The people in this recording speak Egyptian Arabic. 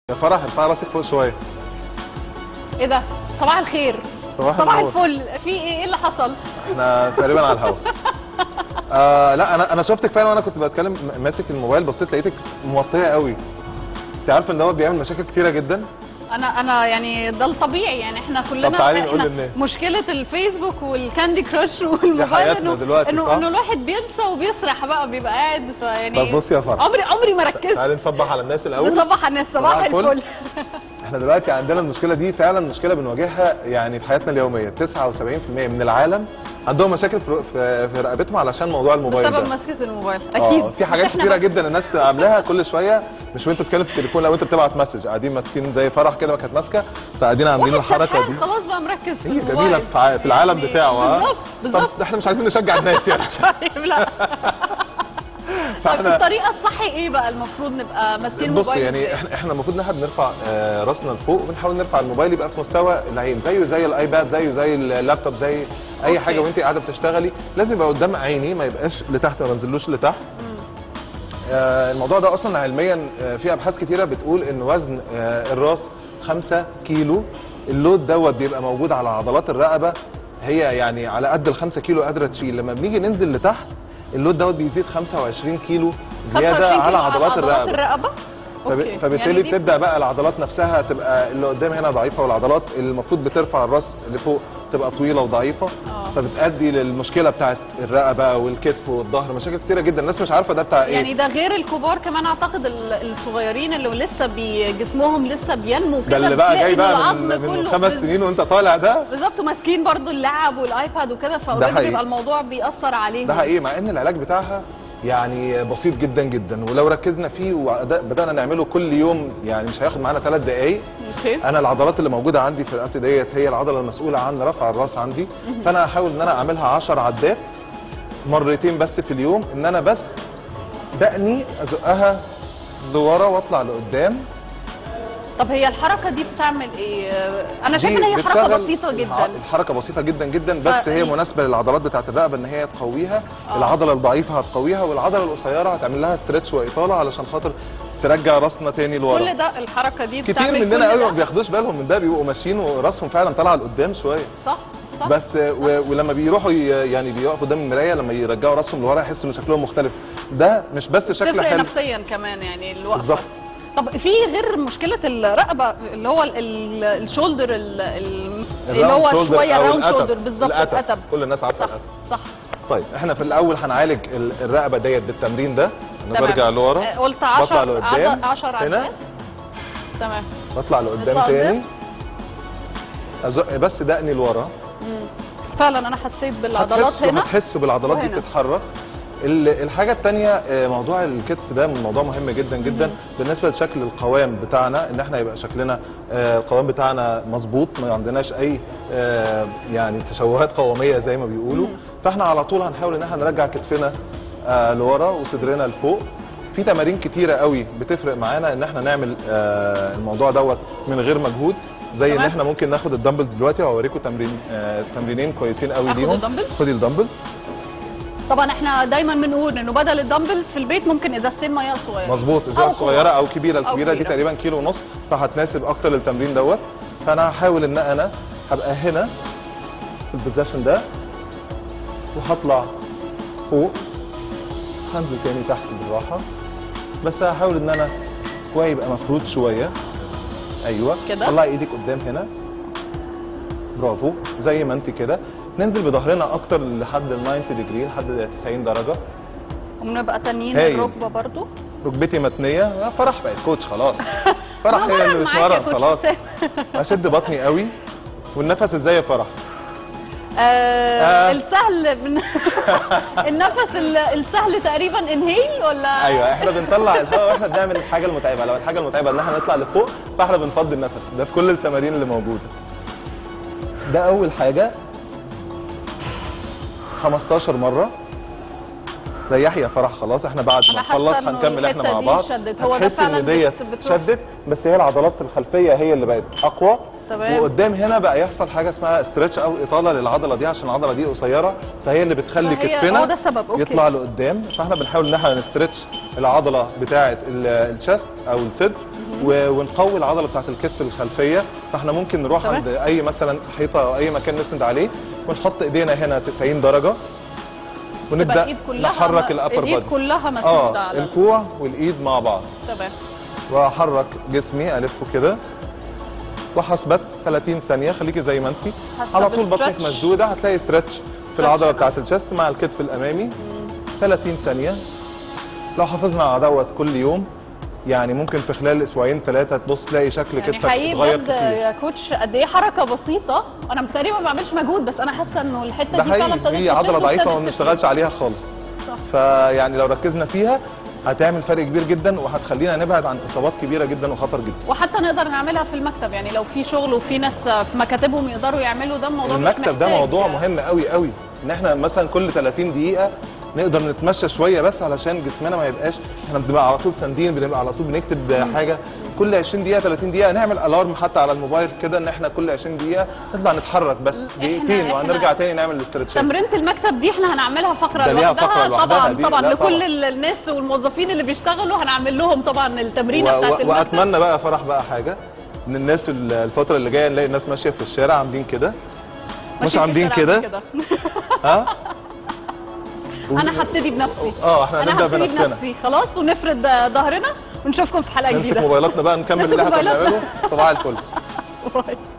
يا فرح ارفع راسك فوق شويه ايه ده صباح الخير صباح صباح النور. الفل في ايه ايه اللي حصل احنا تقريبا على الهوا آه لا انا انا شفتك فعلا وانا كنت بتكلم م- ماسك الموبايل بصيت لقيتك موطيه قوي انت عارف ان دوت بيعمل مشاكل كتيره جدا انا انا يعني ده الطبيعي يعني احنا كلنا تعالي نقول احنا للناس. مشكله الفيسبوك والكاندي كراش والموبايل حياتنا انه دلوقتي، انه صح؟ انه الواحد بينسى وبيسرح بقى بيبقى قاعد فيعني طب بصي يا فرح عمري عمري ما ركزت تعالي نصبح على الناس الاول بصبح على الناس صباح صباح الفل. الفل احنا دلوقتي عندنا المشكله دي فعلا مشكله بنواجهها يعني في حياتنا اليوميه 79% من العالم عندهم مشاكل في في, في رقبتهم علشان موضوع الموبايل بسبب ده مسكه الموبايل اكيد اه في مش حاجات إحنا كتيره بس. جدا الناس بتبقى عاملاها كل شويه مش وانت بتتكلم في التليفون لو انت بتبعت مسج قاعدين ماسكين زي فرح كده ما كانت ماسكه فقاعدين عاملين واحد الحركه سرحان دي خلاص بقى مركز في هي الموبايل جميله في ع- في العالم يعني بتاعه ها؟ بالظبط بالظبط طب احنا مش عايزين نشجع الناس يعني طيب لا طب فاحنا الطريقه الصح ايه بقى المفروض نبقى ماسكين بص الموبايل يعني إزاي؟ احنا احنا المفروض ان احنا بنرفع آه، راسنا لفوق وبنحاول نرفع الموبايل يبقى في مستوى العين زيه زي الايباد زيه زي اللابتوب زي اي أوكي. حاجه وانت قاعده بتشتغلي لازم يبقى قدام عيني ما يبقاش لتحت ما بنزلوش لتحت آه، الموضوع ده اصلا علميا آه، في ابحاث كتيره بتقول ان وزن آه، الراس 5 كيلو اللود دوت بيبقى موجود على عضلات الرقبه هي يعني على قد ال 5 كيلو قادره تشيل لما بنيجي ننزل لتحت اللود دوت بيزيد 25 كيلو 25 زياده كيلو على عضلات الرقبه الرقبه فب- أوكي. فبالتالي يعني دي- بتبدا بقى العضلات نفسها تبقى اللي قدام هنا ضعيفه والعضلات اللي المفروض بترفع الراس لفوق تبقى طويله وضعيفه آه. فبتادي للمشكله بتاعت الرقبه والكتف والظهر مشاكل كتيره جدا الناس مش عارفه ده بتاع ايه يعني ده غير الكبار كمان اعتقد ال- الصغيرين اللي لسه بي جسمهم لسه بينمو ده كده اللي بقى بتلاقي جاي إن بقى العظم من, من كله خمس بز- سنين وانت طالع ده بالظبط ماسكين برضو اللعب والايباد وكده فاوريدي حقيقي. بيبقى الموضوع بيأثر عليهم ده حقيقي مع ان العلاج بتاعها يعني بسيط جدا جدا ولو ركزنا فيه وبدانا نعمله كل يوم يعني مش هياخد معانا ثلاث دقائق اوكي انا العضلات اللي موجوده عندي في رقبتي ديت هي العضله المسؤوله عن رفع الراس عندي فانا هحاول ان انا اعملها 10 عدات مرتين بس في اليوم ان انا بس دقني ازقها لورا واطلع لقدام طب هي الحركه دي بتعمل ايه انا شايفه ان دي هي حركه بتشغل- بسيطه جدا الحركه بسيطه جدا جدا بس هي فإيه؟ مناسبه للعضلات بتاعه الرقبه ان هي تقويها آه. العضله الضعيفه هتقويها والعضله القصيره هتعمل لها ستريتش واطاله علشان خاطر ترجع راسنا تاني لورا كل ده الحركه دي كتير بتعمل مننا كل قوي ده؟ ما بياخدوش بالهم من ده بيبقوا ماشيين وراسهم فعلا طالعه لقدام شويه صح صح بس و... ولما بيروحوا ي... يعني بيقفوا قدام المرايه لما يرجعوا راسهم لورا يحسوا ان شكلهم مختلف ده مش بس شكل تفرق حلو نفسيا كمان يعني الوقفه بالظبط. طب في غير مشكله الرقبه اللي هو ال- ال- الشولدر ال- ال- اللي الراوند هو شولدر شويه أو راوند القتب. شولدر بالظبط القتب. القتب كل الناس عارفه صح القتب صح طيب احنا في الاول هنعالج ال- الرقبه ديت بالتمرين ده انا تمام. برجع لورا آه، قلت بطلع 10 لقدام 10 هنا عدات تمام بطلع لقدام نطلع تاني قدام. ازق بس دقني لورا فعلا انا حسيت بالعضلات هتحسوا هنا هتحسوا بالعضلات دي وهنا. بتتحرك ال- الحاجة التانية آه، موضوع الكتف ده موضوع مهم جدا جدا بالنسبة لشكل القوام بتاعنا ان احنا يبقى شكلنا آه، القوام بتاعنا مظبوط ما عندناش اي آه، يعني تشوهات قوامية زي ما بيقولوا فاحنا على طول هنحاول ان احنا نرجع كتفنا آه، لورا وصدرنا لفوق في تمارين كتيرة قوي بتفرق معانا ان احنا نعمل آه، الموضوع دوت من غير مجهود زي ان تمام. احنا ممكن ناخد الدمبلز دلوقتي وهوريكم تمرين آه، تمرينين كويسين قوي آخد ليهم الدمبلز؟ خدي الدمبلز طبعا احنا دايما بنقول انه بدل الدمبلز في البيت ممكن ازازتين ميه صغيره مظبوط أو ازازه صغيره كوباية. او كبيره أو الكبيره دي كبيرة. تقريبا كيلو ونص فهتناسب اكتر للتمرين دوت فانا هحاول ان انا هبقى هنا في البوزيشن ده وهطلع فوق هنزل تاني تحت بالراحه بس هحاول ان انا كوعي يبقى مفرود شويه ايوه كده؟ طلعي ايدك قدام هنا برافو زي ما انت كده ننزل بظهرنا اكتر لحد ال 90 ديجري لحد 90 درجه وبنبقى تانيين هايل. الركبه برضو ركبتي متنيه يا فرح بقت كوتش خلاص فرح هي مرن اللي معاك يا بتتمرن كوتش خلاص حسام. اشد بطني قوي والنفس ازاي يا فرح آه آه. السهل من النفس ال- السهل تقريبا انهيل ولا ايوه احنا بنطلع الهواء واحنا بنعمل الحاجه المتعبه لو الحاجه المتعبه ان احنا نطلع لفوق فاحنا بنفضي النفس ده في كل التمارين اللي موجوده ده اول حاجه 15 مره ريحي يا فرح خلاص احنا بعد ما أنا حاسة نخلص إنه هنكمل احنا الحتة مع دي بعض شدت. هو ده هتحسي فعلاً ان ديت بت- بتروح. شدت بس هي العضلات الخلفيه هي اللي بقت اقوى تمام. وقدام هنا بقى يحصل حاجه اسمها استرتش او اطاله للعضله دي عشان العضله دي قصيره فهي اللي بتخلي فهي- كتفنا هو ده السبب، أوكي. يطلع لقدام فاحنا بنحاول ان احنا نسترتش العضله بتاعه ال- الشست او الصدر و- ونقوي العضله بتاعت الكتف الخلفيه فاحنا ممكن نروح تمام. عند اي مثلا حيطه او اي مكان نسند عليه ونحط ايدينا هنا 90 درجه تبقى ونبدا الايد كلها نحرك الابر الايد بادي كلها مسنوده اه على ال- الكوع والايد مع بعض تمام واحرك جسمي الفه كده وحسبت 30 ثانيه خليكي زي ما انت حاسة على طول بطنك بالstretch. مشدوده هتلاقي ستريتش في stretch العضله بقى. بتاعت الشست مع الكتف الامامي 30 ثانيه لو حافظنا على دوت كل يوم يعني ممكن في خلال اسبوعين ثلاثه تبص تلاقي شكل يعني كتفك حقيقي اتغير بجد كتير يا كوتش قد ايه حركه بسيطه انا تقريبا ما بعملش مجهود بس انا حاسه انه الحته ده دي فعلا حقيقي ابتدت هي عضله تشد ضعيفه وابتدت وما بنشتغلش تفرق. عليها خالص صح. فيعني لو ركزنا فيها هتعمل فرق كبير جدا وهتخلينا نبعد عن اصابات كبيره جدا وخطر جدا وحتى نقدر نعملها في المكتب يعني لو في شغل وفي ناس في مكاتبهم يقدروا يعملوا ده الموضوع مش المكتب ده محتاج موضوع يعني. مهم قوي قوي ان احنا مثلا كل 30 دقيقه نقدر نتمشى شويه بس علشان جسمنا ما يبقاش احنا بنبقى على طول ساندين بنبقى على طول بنكتب حاجه كل 20 دقيقه 30 دقيقه نعمل الارم حتى على الموبايل كده ان احنا كل 20 دقيقه نطلع نتحرك بس إحنا- دقيقتين إحنا- وهنرجع تاني نعمل الاسترتشات تمرينة المكتب دي احنا هنعملها فقرة ده ليها لوحدها فقرة لوحدها طبعا دي، طبعا لا لكل طبعا. ال- الناس والموظفين اللي بيشتغلوا هنعمل لهم طبعا التمرينة و- بتاعت و- المكتب واتمنى بقى فرح بقى حاجه ان الناس ال- الفتره اللي جايه نلاقي الناس ماشيه في الشارع عاملين كده ماشي مش في عاملين الشارع كده ها انا هبتدي بنفسي اه احنا انا هنبدا هبتدي بنفسنا بنفسي خلاص ونفرد ظهرنا ونشوفكم في حلقة نمسك جديدة موبايلاتنا بقى نكمل نمسك اللي احنا كنا موبايلاتنا. بنعمله صباح الفل باي.